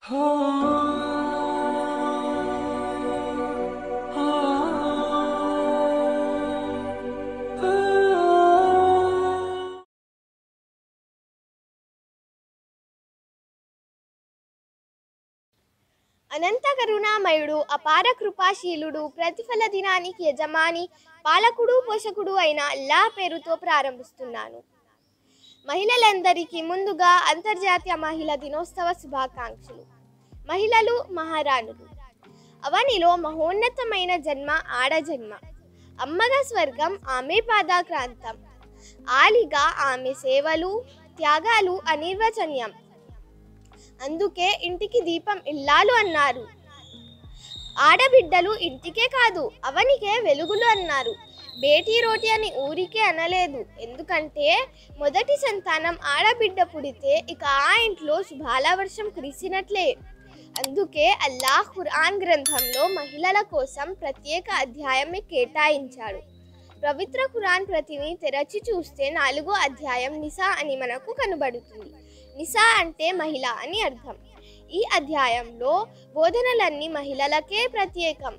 అనంత కరుణామయుడు అపార కృపాశీలుడు ప్రతిఫల దినానికి యజమాని పాలకుడు పోషకుడు అయిన అల్లా పేరుతో ప్రారంభిస్తున్నాను మహిళలందరికీ ముందుగా అంతర్జాతీయ మహిళా దినోత్సవ శుభాకాంక్షలు మహిళలు మహారాణులు అవనిలో మహోన్నతమైన జన్మ ఆడజన్మ అమ్మగా స్వర్గం ఆమె పాదాక్రాంతం ఆలిగా ఆమె సేవలు త్యాగాలు అనిర్వచనీయం అందుకే ఇంటికి దీపం ఇల్లాలు అన్నారు ఆడబిడ్డలు ఇంటికే కాదు అవనికే వెలుగులు అన్నారు బేటీ రోటి అని ఊరికే అనలేదు ఎందుకంటే మొదటి సంతానం ఆడబిడ్డ పుడితే ఇక ఆ ఇంట్లో శుభాల వర్షం కురిసినట్లే అందుకే అల్లాహ్ ఖురాన్ గ్రంథంలో మహిళల కోసం ప్రత్యేక అధ్యాయమే కేటాయించాడు పవిత్ర ఖురాన్ ప్రతిని తెరచి చూస్తే నాలుగో అధ్యాయం నిసా అని మనకు కనబడుతుంది నిసా అంటే మహిళ అని అర్థం ఈ అధ్యాయంలో బోధనలన్నీ మహిళలకే ప్రత్యేకం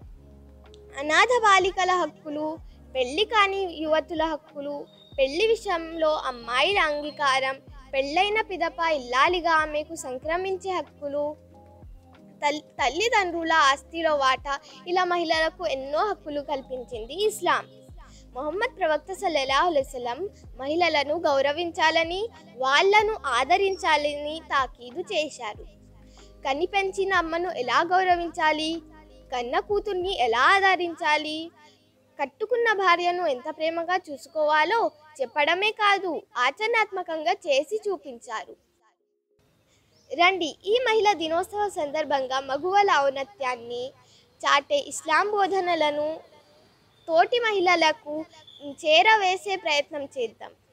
అనాథ బాలికల హక్కులు పెళ్లి కాని యువతుల హక్కులు పెళ్లి విషయంలో అమ్మాయిల అంగీకారం పెళ్ళైన పిదప ఇల్లాలిగా ఆమెకు సంక్రమించే హక్కులు తల్ తల్లిదండ్రుల ఆస్తిలో వాటా ఇలా మహిళలకు ఎన్నో హక్కులు కల్పించింది ఇస్లాం మొహమ్మద్ ప్రవక్త సల్లల్లాహు అలైవలం మహిళలను గౌరవించాలని వాళ్ళను ఆదరించాలని తాకీదు చేశారు కని పెంచిన అమ్మను ఎలా గౌరవించాలి కన్న కూతుర్ని ఎలా ఆదరించాలి కట్టుకున్న భార్యను ఎంత ప్రేమగా చూసుకోవాలో చెప్పడమే కాదు ఆచరణాత్మకంగా చేసి చూపించారు రండి ఈ మహిళా దినోత్సవ సందర్భంగా మగువల ఔన్నత్యాన్ని చాటే ఇస్లాం బోధనలను తోటి మహిళలకు చేరవేసే ప్రయత్నం చేద్దాం